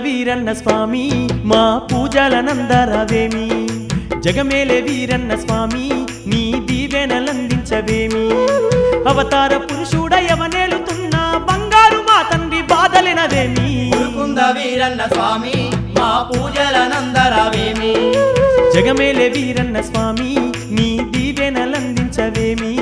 వీరన్న స్వామి మా పూజలనందరవేమి జగమేలే వీరన్న స్వామి నీ దీవెనలందించవేమి అవతార పురుషుడ ఎవనేలుతున్నా బంగారు మా తండ్రి బాధలినవేమి కుంద వీరన్న స్వామి మా పూజలనందరవేమి జగమేలే వీరన్న స్వామి నీ దీవెనలందించవేమి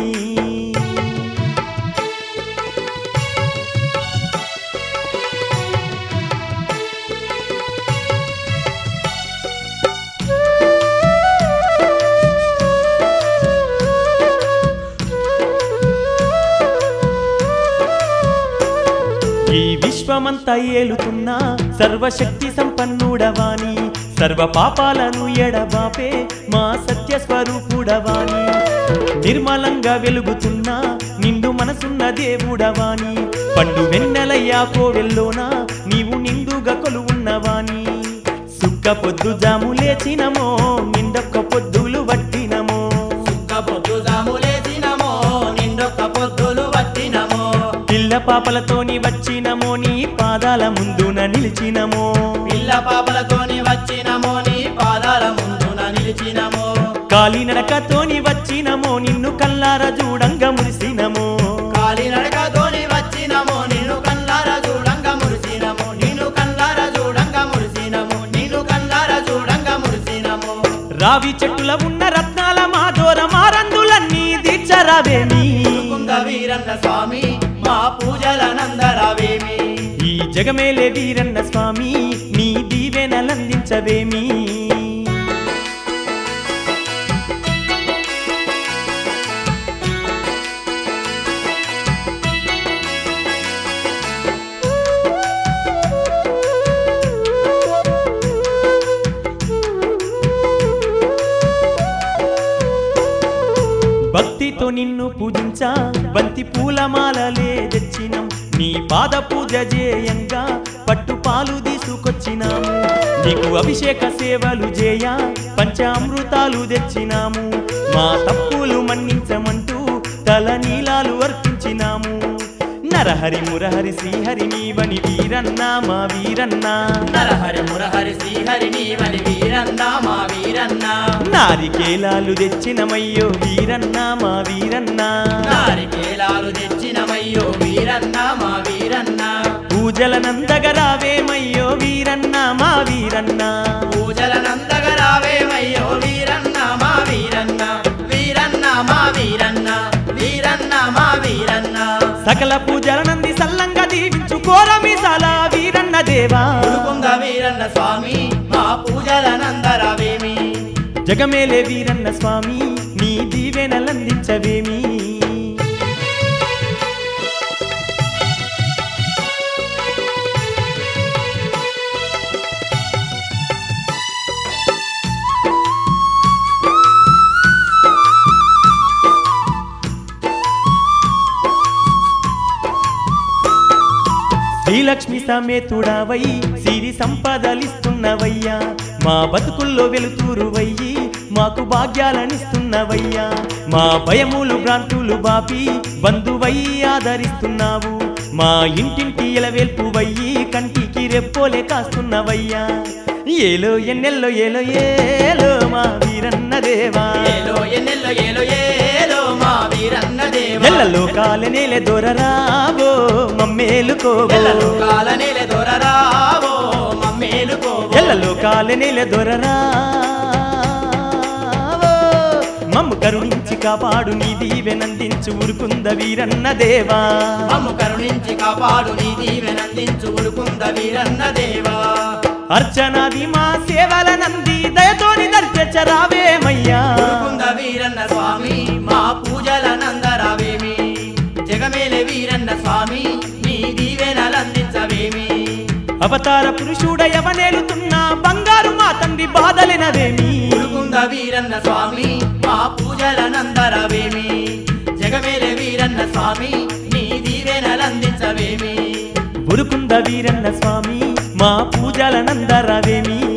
ఈ విశ్వమంతా ఏలుతున్నా సర్వశక్తి సంపన్నుడవాని సర్వ పాపాలను ఎడబాపే మా సత్య స్వరూపుడవాని నిర్మలంగా వెలుగుతున్నా నిండు మనసున్న దేవుడవాని పండు వెన్నెలయ్యా కోవెల్లోనా నీవు నిండుగా కొలువున్నవాని సుక్క పొద్దు జాము లేచినమో నిండొక్క పొద్దులు వట్టినమో సుక్క పొద్దు జాములేసినమో నిండొక్క పొద్దులు వట్టినమో పిల్ల పాపలతోని వచ్చినమో నీ పాదాల ముందున నిలిచినమో పిల్ల పాపలతోని వచ్చినమో నీ పాదాల ముందున నిలిచినమో కాలినడకతోని వచ్చినమో నిన్ను కల్లార చూడంగా మురిసినమో కాలినడకతోని వచ్చినమో నిన్ను కల్లార చూడంగా మురిసినము నిన్ను కల్లార చూడంగా మురిసినము నిన్ను కల్లార చూడంగా మురిసినము రావి చెట్టుల ఉన్న రత్నాల మాధోర మారందులన్నీ దీర్చరావేమి కుంద వీరన్న స్వామి మా పూజలనందరవేమి ఈ జగమేలే వీరన్న స్వామి నీ దీవెనలందించవేమి భక్తితో నిన్ను పూజించా బంతి పూలమాలలే తెచ్చినం నీ పాద పూజ చేయంగా పట్టు పాలు తీసుకొచ్చినాము నీకు అభిషేక సేవలు చేయ పంచామృతాలు తెచ్చినాము మా తప్పులు మన్నించమంటూ తల నీలాలు అర్పించినాము నరహరి మురహరి శ్రీహరి నీవని వీరన్నా మా వీరన్నా నరహరి మురహరి శ్రీహరి నీవని వీరన్న మా వీరన్న నారికేలాలు తెచ్చినమయ్యో వీరన్నా మా వీరన్నా నారికేలాలు తెచ్చినమయ్యో వీరన్న మా వీరన్న పూజలనందగరావేమయ్యో వీరన్నా మా వీరన్నా పూజలనందగరావేమయ్యో వీరన్న మా వీరన్న వీరన్న మా వీరన్న వీరన్న మా వీరన్న సకల పూజలనంది సల్లంగా దీవించు కోరమిసాల వీరన్న దేవా గురుకుంద వీరన్న స్వామి మా పూజలనందరవేమి జగమేలే వీరన్న స్వామి నీ దీవెనలందించవేమి శ్రీలక్ష్మి సమేతుడవై సిరి సంపదలిస్తున్నవయ్యా మా బతుకుల్లో వెలుతురువయ్యి మాకు భాగ్యాలనిస్తున్నవయ్యా మా భయములు భ్రాంతులు బాపి బంధువై ఆదరిస్తున్నావు మా ఇంటింటి ఇలవేల్పువయ్యి కంటికి రెప్పోలే కాస్తున్నవయ్యా ఏలో ఎన్నెల్లో ఏలో ఏలో మా వీరన్న దేవా ఏలో ఎన్నెల్లో ఏలో ఏలో మా వీరన్న దేవ ఎల్ల లోకాల నేల దొరరావో మమ్మేలుకోవో ఎల్ల లోకాల నేల దొరరావో మమ్మేలుకో ఎల్ల లోకాల నేల దొరరావో మమ్ము కరుణించి కాపాడు నీ దీవెనందించు ఉరుకుంద వీరన్న దేవా మమ్ము కరుణించి కాపాడు నీ దీవెనందించు ఉరుకుంద వీరన్న దేవా అర్చనాది మా సేవల నంది దయతోని దర్శించరావేమయ్యా ఉరుకుంద వీరన్న స్వామి మా పూజలనందరవేమి జగమేలే వీరన్న స్వామి నీ దీవెనలందించవేమి అవతార పురుషుడ ఎవనేలుతున్నా బంగారు మా తండ్రి బాధలినవేమి ఉరుకుంద వీరన్న స్వామి మా పూజలనందరవేమి జగమేలే వీరన్న స్వామి నీ దీవెనలందించవేమి ఉరుకుంద వీరన్న స్వామి మా పూజలనందరవేమి